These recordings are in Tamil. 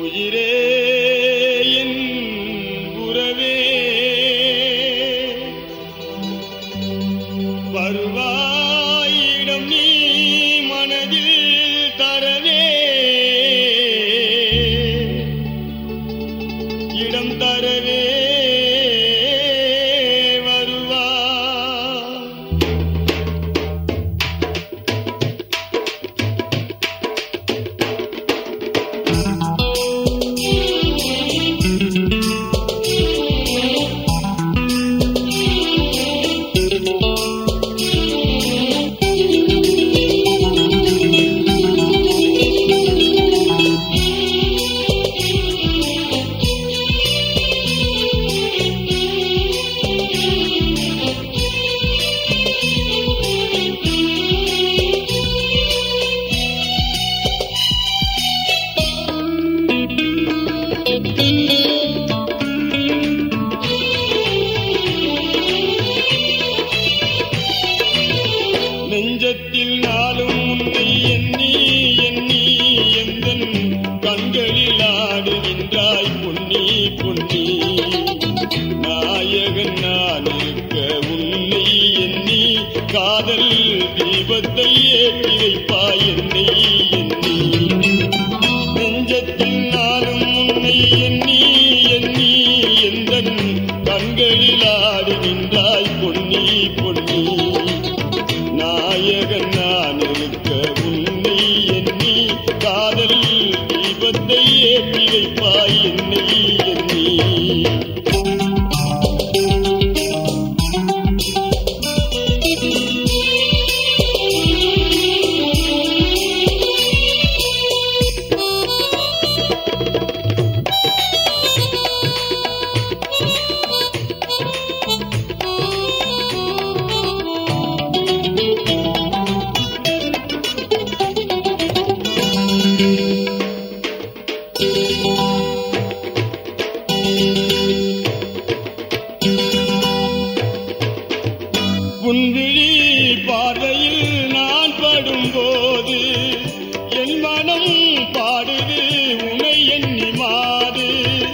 உயிரே என் உறவே வருவாயிடம் நீ மனதில் தரவே இடம் தரவே வருவா நெஞ்சத்தில் நாளும் உன்னை எண்ணி எண்ணி எந்தன் கண்களில் ஆடுகின்றாய் பொன்னி பொன்னி நாயகன் நான் இருக்க உன்னை எண்ணி காதல் தீபத்தை ஏற்றி வைப்பாய் என்னை எண்ணி நெஞ்சத்தில் நாளும் உன்னை எண்ணி எண்ணி எந்தன் கண்களில் ஆடுகின்றாய் பொன்னி பொன்னி நாயகன் நான் இருக்க உன்னை எண்ணி காதல் தீபத்தை ஏற்றி வைப்பாய் என்னை எண்ணி உன்விழி பார்வையில் நான் படும்போது என் மனம் பாடுது உனை எண்ணி மாது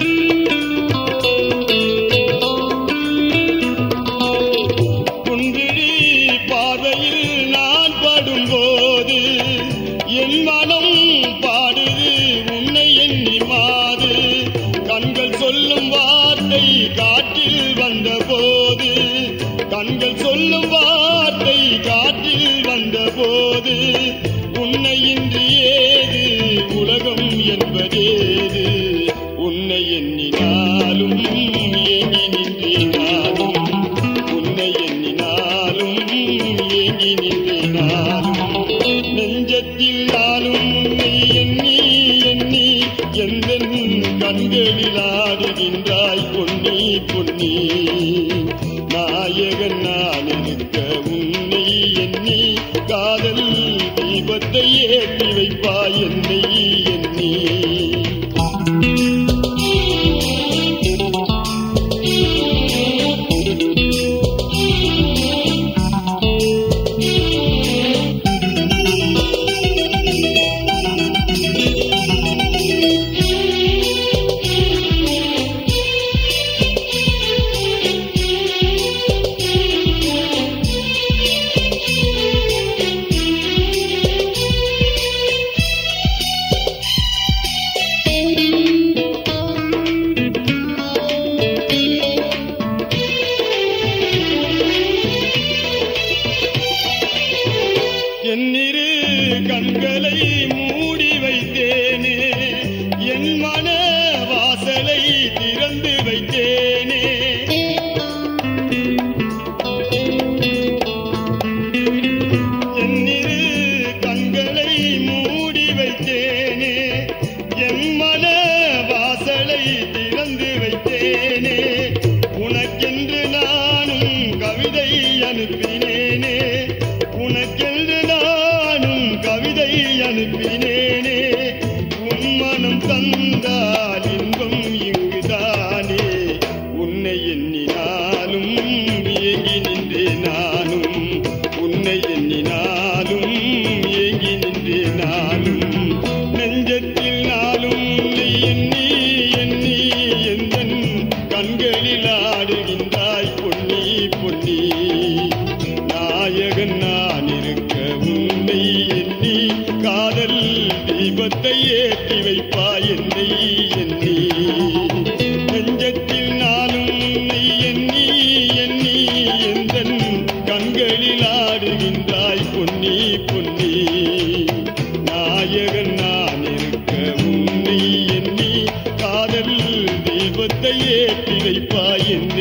உன்விழி பார்வையில் நான் படும்போது என் மனம் பாடுது உன்னை எண்ணி மாது கண்கள் சொல்லும் வார்த்தை காற்றில் வந்தபோது கண்கள் சொல்லும் வார்த்தை காற்றில் வந்தபோது உன்னை இன்றி ஏது உலகம் என்பதேது உன்னை எண்ணினாலும் ஏங்கி நின்றேனாலும் உன்னை எண்ணினாலும் ஏங்கி நின்றேனாலும் நெஞ்சத்தில் நாளும் உன்னை எண்ணி எண்ணி எந்த கண்களில் ஆடுகின்றாய் பொன்னி பொன்னி நாயகன் நான் இருக்க உன்னை எண்ணி காதல் தீபத்தை ஏற்றி வைப்பாய் என்னை எண்ணி என்னிரு கண்களை மூடி வைத்தேனே என் மன வாசலை திறந்து வைத்தேனே என்னிரு கண்களை மூடி வைத்தேனே என் மன வாசலை திறந்து வைத்தேனே உனக்கென்று நானும் கவிதை அனுப்பினேனே உனக்கென்று நானும் கவிதை அனுப்பினேனே உன் மனம் தந்தால் இன்பம் இங்குதானே உன்னை எண்ணினாலும் ஏங்கி நின்றே நானும் உன்னை எண்ணினாலும் ஏங்கி நின்றே நானும் நெஞ்சத்தில் நாளும் உன்னை எண்ணி தீபத்தை ஏற்றி வைப்பாய் என்னை எண்ணி நெஞ்சத்தில் நானும் உன்னை எண்ணி எண்ணி எந்தன் கண்களில் ஆடுகின்றாய் பொன்னி பொன்னி நாயகன் நான் இருக்க உன்னை எண்ணி காதல் தீபத்தை ஏற்றி வைப்பாய் என்னை